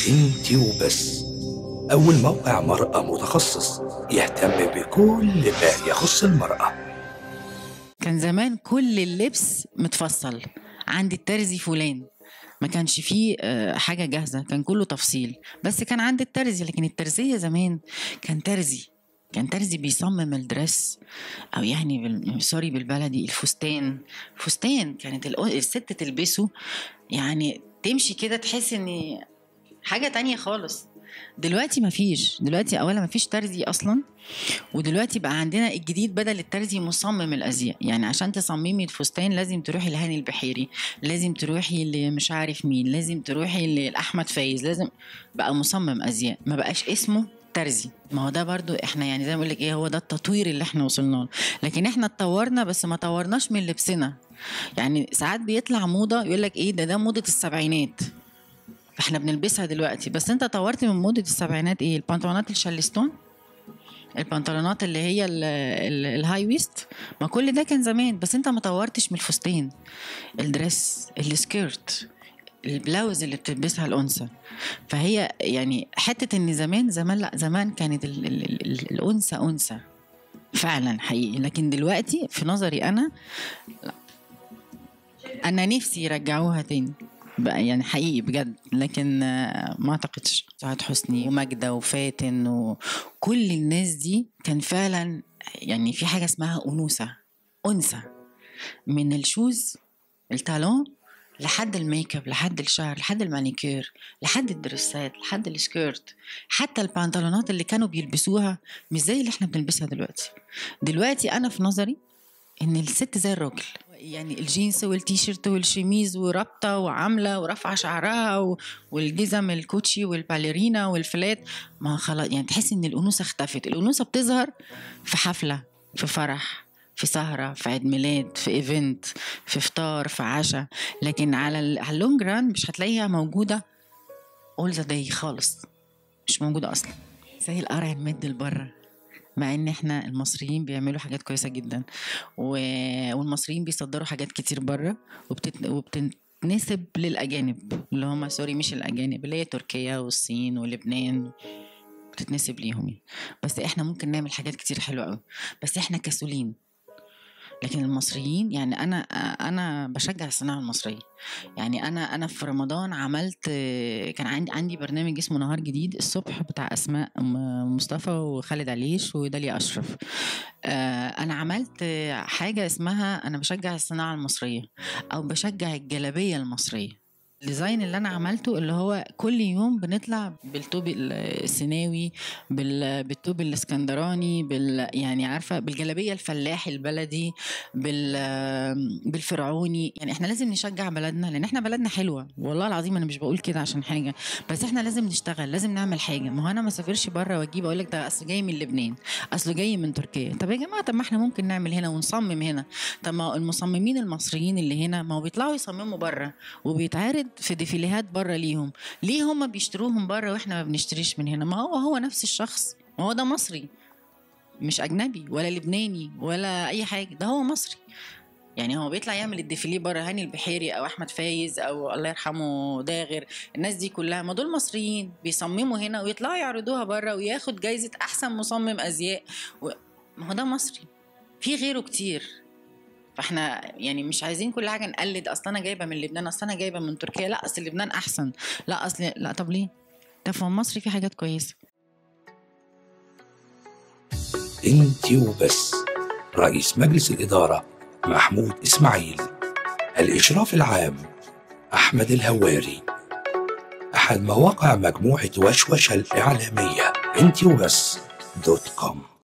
انت وبس أول موقع مرأة متخصص يهتم بكل ما يخص المرأة كان زمان كل اللبس متفصل عند الترزي فلان ما كانش فيه آه، حاجة جاهزة كان كله تفصيل بس كان عند الترزي لكن الترزية زمان كان ترزي كان ترزي بيصمم الدرس او يعني بال... سوري بالبلدي الفستان فستان كانت الأ- الست تلبسه يعني تمشي كده تحس ان حاجة تانية خالص دلوقتي مفيش دلوقتي اولا مفيش ترزي اصلا ودلوقتي بقى عندنا الجديد بدل الترزي مصمم الازياء يعني عشان تصممي الفستان لازم تروحي لهاني البحيري لازم تروحي لمش عارف مين لازم تروحي لاحمد فايز لازم بقى مصمم ازياء ما بقاش اسمه ترزي ما هو ده برضو احنا يعني زي ما بقول لك ايه هو ده التطوير اللي احنا وصلنا له لكن احنا اتطورنا بس ما طورناش من لبسنا يعني ساعات بيطلع موضه يقول لك ايه ده ده موضه السبعينات احنا بنلبسها دلوقتي بس انت طورت من موضه السبعينات ايه البنطلونات الشارلستون البنطلونات اللي هي ال- ال- الهاي ويست ما كل ده كان زمان بس انت ما طورتش من الفستان الدريس السكيرت البلاوز اللي بتلبسها الانثى فهي يعني حته ان زمان زمان لا زمان كانت ال ال ال ال الانثى انثى فعلا حقيقي لكن دلوقتي في نظري انا لا انا نفسي يرجعوها تاني بقى يعني حقيقي بجد لكن آه، ما اعتقدش سعاد حسني وماجدة وفاتن وكل الناس دي كان فعلا يعني في حاجة اسمها أنوثة أنثى من الشوز التالون لحد الميك اب لحد الشعر لحد المانيكير لحد الدرسات لحد السكيرت حتى البنطلونات اللي كانوا بيلبسوها مش زي اللي احنا بنلبسها دلوقتي دلوقتي انا في نظري ان الست زي الراجل يعني الجينز والتيشيرت والشميز ورابطه وعامله ورافعه شعرها و... والجزم الكوتشي والباليرينا والفلات ما خلاص يعني تحس ان الانوثه اختفت الانوثه بتظهر في حفله في فرح في سهرة في عيد ميلاد في ايفنت في فطار في عشاء لكن على ال- على اللونج ران مش هتلاقيها موجودة اول ذا داي خالص مش موجودة اصلا زي القرع المد لبره مع ان احنا المصريين بيعملوا حاجات كويسه جدا و... والمصريين بيصدروا حاجات كتير بره وبتت... وبتتنسب للاجانب اللي هم سوري مش الاجانب اللي هي تركيا والصين ولبنان بتتنسب ليهم يعني. بس احنا ممكن نعمل حاجات كتير حلوه قوي بس احنا كسولين لكن المصريين يعني انا انا بشجع الصناعه المصريه يعني انا انا في رمضان عملت كان عندي عندي برنامج اسمه نهار جديد الصبح بتاع اسماء م- مصطفى وخالد عليش وداليا اشرف آه، انا عملت حاجه اسمها انا بشجع الصناعه المصريه او بشجع الجلابيه المصريه الديزاين اللي انا عملته اللي هو كل يوم بنطلع بالطوب السيناوي بال- بالطوب الاسكندراني بال يعني عارفه بالجلابيه الفلاحي البلدي بال بالفرعوني يعني احنا لازم نشجع بلدنا لان احنا بلدنا حلوه والله العظيم انا مش بقول كده عشان حاجه بس احنا لازم نشتغل لازم نعمل حاجه ما هو انا ما اسافرش بره واجيب اقول لك ده اصل جاي من لبنان اصله جاي من تركيا طب يا جماعه طب ما احنا ممكن نعمل هنا ونصمم هنا طب ما هو المصممين المصريين اللي هنا ما هو بيطلعوا يصمموا بره وبيتعرض في ديفيليهات بره ليهم ليه هم بيشتروهم بره واحنا ما بنشتريش من هنا ما هو هو نفس الشخص ما هو ده مصري مش اجنبي ولا لبناني ولا اي حاجه ده هو مصري يعني هو بيطلع يعمل الديفيليه بره هاني البحيري او احمد فايز او الله يرحمه داغر الناس دي كلها ما دول مصريين بيصمموا هنا ويطلعوا يعرضوها بره وياخد جايزه احسن مصمم ازياء و... ما هو ده مصري في غيره كتير فاحنا يعني مش عايزين كل حاجه نقلد اصل انا جايبه من لبنان اصل انا جايبه من تركيا لا اصل لبنان احسن لا اصل لا طب ليه ده في مصر في حاجات كويسه انت وبس رئيس مجلس الإدارة محمود إسماعيل الإشراف العام أحمد الهواري أحد مواقع مجموعة وشوشة الإعلامية انت وبس دوت كوم